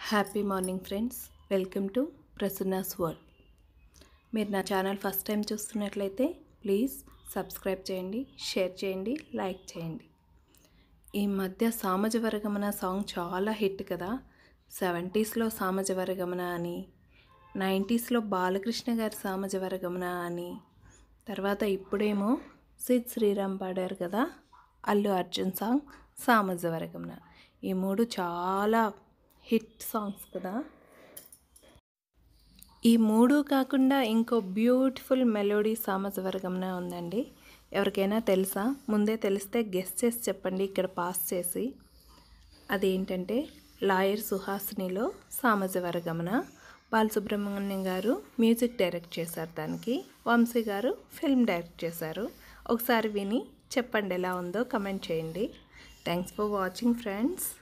happy morning friends welcome to Prasanna's world మీరు నా channel first time చూస్తున్నట్లయితే ప్లీజ్ సబ్స్క్రైబ్ చేయండి షేర్ చేయండి లైక్ చేయండి ఈ మధ్య సామజ వరగమన సాంగ్ చాలా హిట్ కదా సెవెంటీస్లో సామజ వరగమన అని నైంటీస్లో బాలకృష్ణ గారి సామజ వరగమన అని తర్వాత ఇప్పుడేమో సిద్ శ్రీరామ్ పాడారు కదా అల్లు అర్జున్ సాంగ్ సామజ వరగమన ఈ మూడు చాలా హిట్ సాంగ్స్ కదా ఈ మూడు కాకుండా ఇంకో బ్యూటిఫుల్ మెలోడీ సామజవర్గంన ఉందండి ఎవరికైనా తెలుసా ముందే తెలిస్తే గెస్ట్ చేసి చెప్పండి ఇక్కడ పాస్ చేసి అదేంటంటే లాయర్ సుహాసినిలో సామజవర్గమన బాలసుబ్రహ్మణ్యం గారు మ్యూజిక్ డైరెక్ట్ చేశారు దానికి వంశీ గారు ఫిల్మ్ డైరెక్ట్ చేశారు ఒకసారి విని చెప్పండి ఎలా ఉందో కమెంట్ చేయండి థ్యాంక్స్ ఫర్ వాచింగ్ ఫ్రెండ్స్